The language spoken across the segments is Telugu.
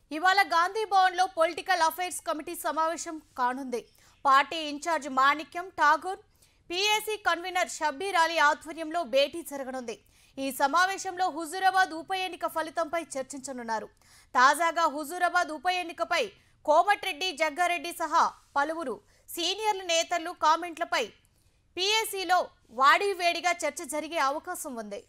ఇవాళ గాంధీ భవన్లో పొలిటికల్ అఫైర్స్ కమిటీ సమావేశం కానుంది party incharge Manickam Tagore PAC convener Shabbir Ali ఆధ్వర్యంలో భేటీ జరగనుంది ఈ సమావేశంలో హుజూరాబాద్ ఉప ఎన్నిక ఫలితంపై చర్చించనున్నారు తాజాగా హుజూరాబాద్ ఉప ఎన్నికపై కోమటిరెడ్డి జగ్గారెడ్డి సహా పలువురు సీనియర్ల నేతలు కామెంట్లపై పీఏసీలో వాడివేడిగా చర్చ జరిగే అవకాశం ఉంది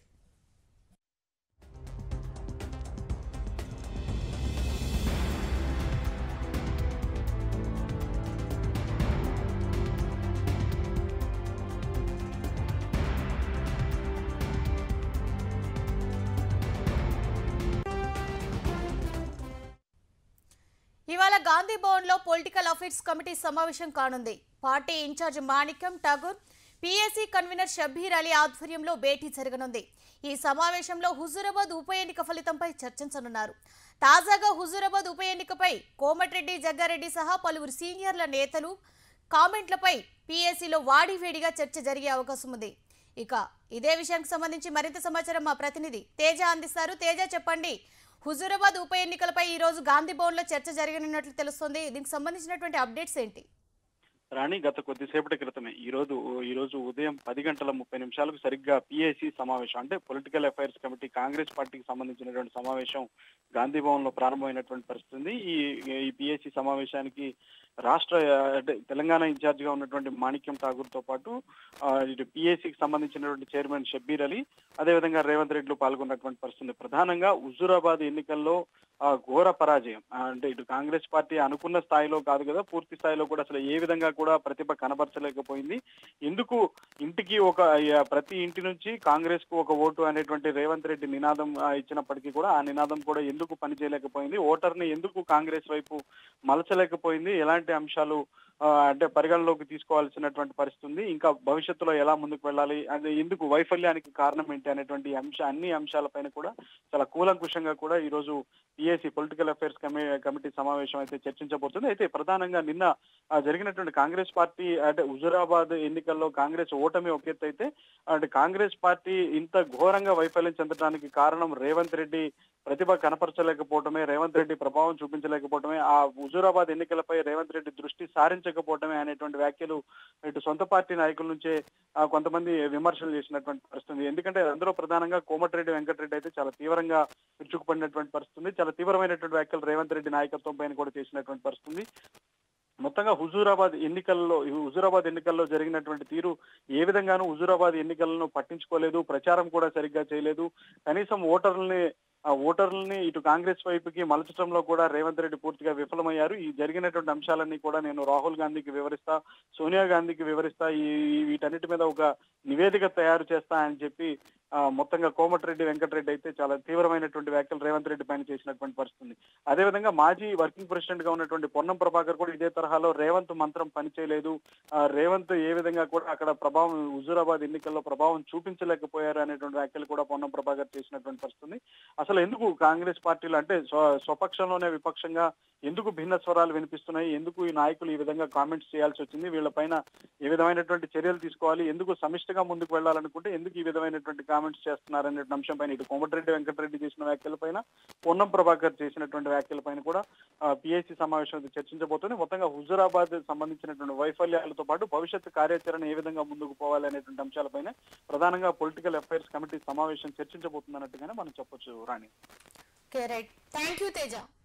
ఇవాళ గాంధీ భవన్లో పొలిటికల్ అఫైర్స్ కమిటీ సమావేశం కానుంది party incharge Manickam Tagore PAC convener Shabbir Ali ఆధ్వర్యంలో భేటీ జరగనుంది ఈ సమావేశంలో హుజూరాబాద్ ఉప ఎన్నిక ఫలితంపై చర్చించనున్నారు తాజాగా హుజూరాబాద్ ఉప ఎన్నికపై కోమటిరెడ్డి జగ్గారెడ్డి సహా పలువురు సీనియర్ల నేతలు కామెంట్లపై పీఏసీలో వాడివేడిగా చర్చ జరిగే అవకాశం ఉంది ఇక ఇదే విషయానికి సంబంధించి మరింత సమాచారం మా ప్రతినిధి తేజ అందిస్తారు తేజ చెప్పండి హుజూరాబాద్ ఉప ఎన్నికలపై ఈ రోజు గాంధీ భవన్ లో చర్చ జరగనున్నట్లు తెలుస్తోంది దీనికి సంబంధించినటువంటి అప్డేట్స్ ఏంటి రాణి గత కొద్దిసేపటి క్రితమే ఈ రోజు ఈ రోజు ఉదయం పది గంటల ముప్పై నిమిషాలకు సరిగ్గా పిఏసి సమావేశం అంటే పొలిటికల్ అఫైర్స్ కమిటీ కాంగ్రెస్ పార్టీకి సంబంధించినటువంటి సమావేశం గాంధీ భవన్ లో ప్రారంభమైనటువంటి పరిస్థితి ఉంది ఈ ఈ పిఏసి సమావేశానికి రాష్ట్ర అంటే తెలంగాణ ఇన్ఛార్జ్ గా ఉన్నటువంటి మాణిక్యం ఠాగూర్ తో పాటు ఆ, ఇటు పిఏసీకి సంబంధించినటువంటి చైర్మన్ షబ్బీర్ అలీ అదేవిధంగా రేవంత్ రెడ్డిలు పాల్గొన్నటువంటి పరిస్థితి ఉంది. ప్రధానంగా హుజూరాబాద్ ఎన్నికల్లో ఆ, ఘోర పరాజయం ఆ, అంటే ఇటు కాంగ్రెస్ పార్టీ అనుకున్న స్థాయిలో కాదు కదా పూర్తి స్థాయిలో కూడా అసలు ఏ విధంగా కూడా ప్రతిభ కనబరచలేకపోయింది ఎందుకు ఇంటికి ఒక ఆ, ప్రతి ఇంటి నుంచి కాంగ్రెస్ కు ఒక ఓటు అనేటువంటి రేవంత్ రెడ్డి నినాదం ఆ, ఇచ్చినప్పటికీ కూడా ఆ నినాదం కూడా ఎందుకు పనిచేయలేకపోయింది ఓటర్ని ఎందుకు కాంగ్రెస్ వైపు మలచలేకపోయింది ఎలాంటి అంశాలు ఆ, అంటే పరిగణలోకి తీసుకోవాల్సినటువంటి పరిస్థితి ఉంది ఇంకా భవిష్యత్తులో ఎలా ముందుకు వెళ్ళాలి అది ఎందుకు వైఫల్యానికి కారణం ఏంటి అనేటువంటి అంశ అన్ని అంశాలపైన కూడా చాలా కూలంకుషంగా కూడా ఈ రోజు PSC political affairs committee committee సమావేశం అయితే చర్చించబోతుంది అయితే ప్రధానంగా నిన్న ఆ, జరిగినటువంటి కాంగ్రెస్ పార్టీ అంటే హుజురాబాద్ ఎన్నికల్లో కాంగ్రెస్ ఓటమి ఒక ఎత్తు అయితే అంటే కాంగ్రెస్ పార్టీ ఇంత ఘోరంగా వైఫల్యం చెందడానికి కారణం రేవంత్ రెడ్డి ప్రతిభ కనపరచలేకపోవటమే రేవంత్ రెడ్డి ప్రభావం చూపించలేకపోవటమే ఆ హుజూరాబాద్ ఎన్నికలపై రేవంత్ రెడ్డి దృష్టి సారించకపోవటమే అనేటువంటి వ్యాఖ్యలు ఇటు సొంత పార్టీ నాయకుల నుంచే ఆ, కొంతమంది విమర్శలు చేసినటువంటి పరిస్థితి ఉంది. ఎందుకంటే అందులో ప్రధానంగా కోమటిరెడ్డి వెంకటరెడ్డి అయితే చాలా తీవ్రంగా విరుచుకుపడినటువంటి పరిస్థితి ఉంది. చాలా తీవ్రమైనటువంటి వ్యాఖ్యలు రేవంత్ రెడ్డి నాయకత్వం పైన కూడా చేసినటువంటి పరిస్థితి ఉంది. మొత్తంగా హుజూరాబాద్ ఎన్నికల్లో ఈ హుజూరాబాద్ ఎన్నికల్లో జరిగినటువంటి తీరు ఏ విధంగానూ హుజూరాబాద్ ఎన్నికలను పట్టించుకోలేదు ప్రచారం కూడా సరిగ్గా చేయలేదు కనీసం ఓటర్లని ఆ ఓటర్లని ఇటు కాంగ్రెస్ వైపుకి మలచడంలో కూడా రేవంత్ రెడ్డి పూర్తిగా విఫలమయ్యారు ఈ జరిగినటువంటి అంశాలన్నీ కూడా నేను రాహుల్ గాంధీకి వివరిస్తా సోనియా గాంధీకి వివరిస్తా ఈ ఈ వీటన్నిటి మీద ఒక నివేదిక తయారు చేస్తా అని చెప్పి ఆ, మొత్తంగా కోమటిరెడ్డి వెంకటరెడ్డి అయితే చాలా తీవ్రమైనటువంటి వ్యాఖ్యలు రేవంత్ రెడ్డి పైన చేసినటువంటి పరిస్థితి ఉంది. అదేవిధంగా మాజీ వర్కింగ్ ప్రెసిడెంట్ గా ఉన్నటువంటి పొన్నం ప్రభాకర్ కూడా ఇదే తరహాలో రేవంత్ మంత్రం పనిచేయలేదు ఆ, రేవంత్ ఏ విధంగా కూడా అక్కడ ప్రభావం హుజూరాబాద్ ఎన్నికల్లో ప్రభావం చూపించలేకపోయారు అనేటువంటి వ్యాఖ్యలు కూడా పొన్నం ప్రభాకర్ చేసినటువంటి పరిస్థితి ఉంది. అసలు ఎందుకు కాంగ్రెస్ పార్టీలు అంటే స్వ- స్వపక్షంలోనే విపక్షంగా ఎందుకు భిన్న స్వరాలు వినిపిస్తున్నాయి ఎందుకు ఈ నాయకులు ఈ విధంగా కామెంట్స్ చేయాల్సి వచ్చింది వీళ్ళపైన ఏ విధమైనటువంటి చర్యలు తీసుకోవాలి ఎందుకు సమిష్టిగా ముందుకు వెళ్ళాలనుకుంటే ఎందుకు ఈ విధమైనటువంటి కామెంట్స్ చేస్తున్నారనే అంశం పైన ఇటు కోమటిరెడ్డి వెంకటరెడ్డి చేసిన వ్యాఖ్యలపైన పొన్నం ప్రభాకర్ చేసినటువంటి వ్యాఖ్యలపైన కూడా పిఎస్సి సమావేశం అయితే చర్చించబోతుంది మొత్తంగా హుజురాబాద్ సంబంధించినటువంటి వైఫల్యాలతో పాటు భవిష్యత్తు కార్యాచరణ ఏ విధంగా ముందుకు పోవాలి అనేటువంటి అంశాలపైన ప్రధానంగా పొలిటికల్ అఫైర్స్ కమిటీ సమావేశం చర్చించబోతుంది అన్నట్టుగానే మనం చెప్పొచ్చు Rani okay right thank you Teja